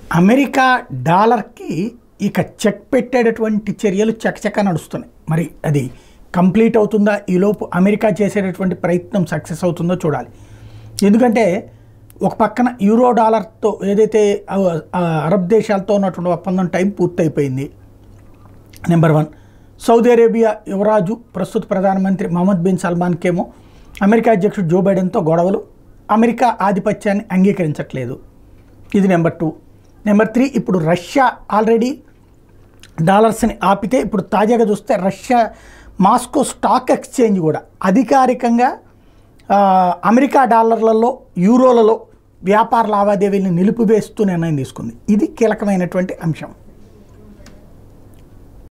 America డాలర్కి ఇక check పెట్టేటటువంటి చర్యలు చకచక నడుస్తున్నాయి మరి అది కంప్లీట్ అవుతుందా ఈలోపు అమెరికా చేసేటటువంటి ప్రయత్నం సక్సెస్ అవుతుందో చూడాలి ఎందుకంటే ఒక పక్కన యూరో డాలర్తో ఏదైతే ఆ- ఆ అరబ్ దేశాలతో ఉన్నటువంటి ఒప్పందం టైం పూర్తయిపోయింది నెంబర్ వన్ సౌదీ అరేబియా యువరాజు ప్రస్తుత ప్రధానమంత్రి మహమ్మద్ బిన్ సల్మాన్కేమో అమెరికా అధ్యక్షుడు జో బైడెన్తో గొడవలు అమెరికా ఆధిపత్యాన్ని అంగీకరించట్లేదు ఇది నెంబర్ టూ నెంబర్ త్రీ ఇప్పుడు రష్యా ఆల్రెడీ డాలర్స్ని ఆపితే ఇప్పుడు తాజాగా చూస్తే రష్యా మాస్కో స్టాక్ ఎక్స్చేంజ్ కూడా అధికారికంగా ఆ, అమెరికా డాలర్లలో యూరోలలో వ్యాపార లావాదేవీలను నిలిపివేస్తూ నిర్ణయం తీసుకుంది ఇది కీలకమైనటువంటి అంశం